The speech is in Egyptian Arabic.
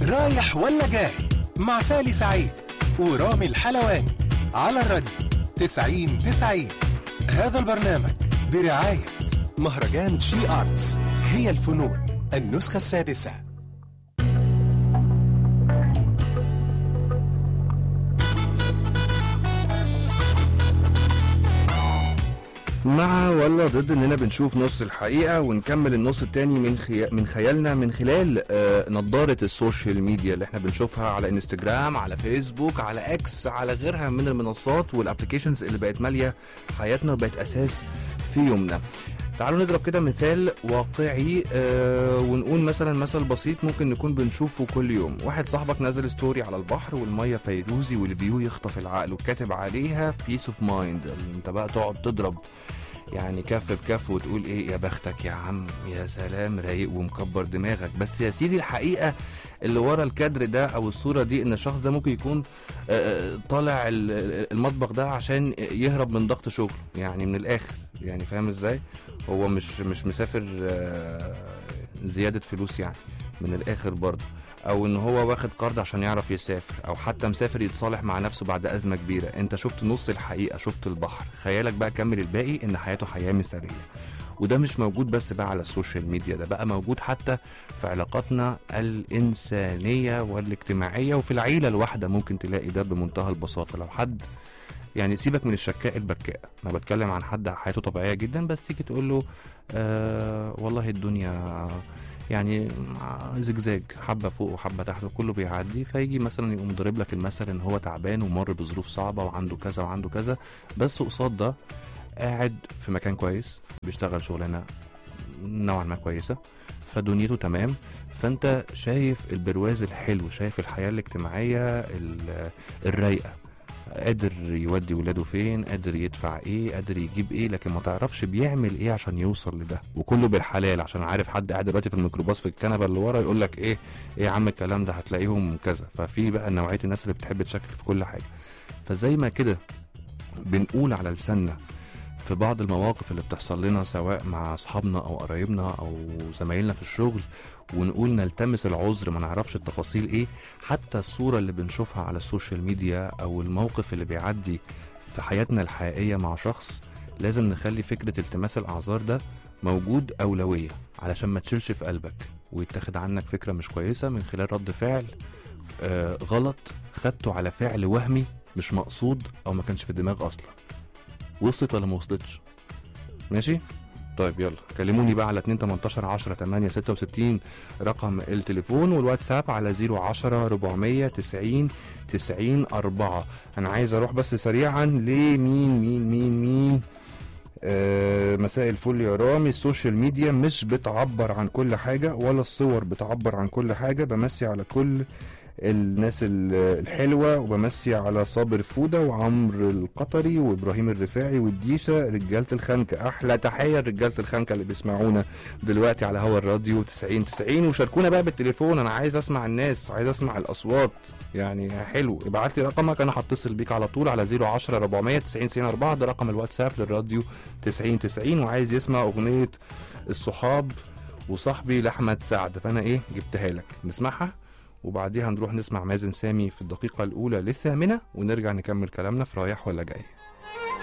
رايح ولا جاي مع سالي سعيد ورامي الحلواني على الراديو 90 90 هذا البرنامج برعاية مهرجان شي آرتس هي الفنون النسخة السادسة مع ولا ضد اننا بنشوف نص الحقيقه ونكمل النص التاني من خي... من خيالنا من خلال آه نظاره السوشيال ميديا اللي احنا بنشوفها على انستجرام على فيسبوك على اكس على غيرها من المنصات والابلكيشنز اللي بقت ماليه حياتنا وبقت اساس في يومنا تعالوا نضرب كده مثال واقعي آه ونقول مثلا مثل بسيط ممكن نكون بنشوفه كل يوم واحد صاحبك نزل ستوري على البحر والميه فيروزي والفيو يخطف العقل وكاتب عليها بيس اوف مايند انت بقى تقعد تضرب يعني كف بكف وتقول ايه يا بختك يا عم يا سلام رايق ومكبر دماغك بس يا سيدي الحقيقه اللي ورا الكادر ده او الصوره دي ان الشخص ده ممكن يكون آه، طالع ال- المطبخ ده عشان يهرب من ضغط شغله يعني من الاخر يعني فاهم ازاي هو مش مش مسافر آه، زياده فلوس يعني من الاخر برضه او ان هو واخد قرض عشان يعرف يسافر او حتى مسافر يتصالح مع نفسه بعد ازمه كبيره انت شفت نص الحقيقه شفت البحر خيالك بقى كمل الباقي ان حياته حياه مثاليه وده مش موجود بس بقى على السوشيال ميديا ده بقى موجود حتى في علاقاتنا الإنسانية والاجتماعية وفي العيلة الواحدة ممكن تلاقي ده بمنتهى البساطة لو حد يعني سيبك من الشكاء البكاء انا بتكلم عن حد حياته طبيعيه جدا بس تيجي تقول له آه والله الدنيا يعني زجزاج حبه فوق وحبه تحت وكله بيعدي فيجي مثلا يقوم ضارب لك المثل ان هو تعبان ومر بظروف صعبه وعنده كذا وعنده كذا بس قصاد ده قاعد في مكان كويس بيشتغل شغلانه نوعا ما كويسه فدنيته تمام فانت شايف البرواز الحلو شايف الحياه الاجتماعيه ال- الرايقه قادر يودي ولاده فين قادر يدفع ايه قادر يجيب ايه لكن ما تعرفش بيعمل ايه عشان يوصل لده وكله بالحلال عشان عارف حد قاعد دلوقتي في الميكروباص في الكنبه اللي ورا يقول لك ايه ايه يا عم الكلام ده هتلاقيهم كذا ففي بقى نوعيه الناس اللي بتحب تشكك في كل حاجه فزي ما كده بنقول على لساننا في بعض المواقف اللي بتحصل لنا سواء مع اصحابنا او قرايبنا او زمايلنا في الشغل ونقول نلتمس العذر ما نعرفش التفاصيل ايه حتى الصورة اللي بنشوفها على السوشيال ميديا او الموقف اللي بيعدي في حياتنا الحقيقية مع شخص لازم نخلي فكرة التماس الاعذار ده موجود اولوية علشان ما تشيلش في قلبك ويتاخد عنك فكرة مش كويسة من خلال رد فعل آه غلط خدته على فعل وهمي مش مقصود او ما كانش في الدماغ اصلا وصلت ولا ما وصلتش ماشي طيب يلا كلموني بقى على 2 18 10 8 66 رقم التليفون والواتساب على 010 490 90 4 انا عايز اروح بس سريعا لمين مين مين مين آه مساء الفل يا رامي السوشيال ميديا مش بتعبر عن كل حاجة ولا الصور بتعبر عن كل حاجة بمسي على كل الناس ال- الحلوة وبمسي على صابر فودة وعمرو القطري وإبراهيم الرفاعي والديشة رجالة الخنكة أحلى تحية لرجالة الخنكة اللي بيسمعونا دلوقتي على هوا الراديو 90 90 وشاركونا بقى بالتليفون أنا عايز أسمع الناس عايز أسمع الأصوات يعني حلو ابعت لي رقمك أنا هتصل بيك على طول على 010 490 90 4 ده رقم الواتساب للراديو 90 90 وعايز يسمع أغنية الصحاب وصاحبي لأحمد سعد فأنا إيه جبتها لك نسمعها وبعديها نروح نسمع مازن سامي في الدقيقة الأولى للثامنة ونرجع نكمل كلامنا في رايح ولا جاي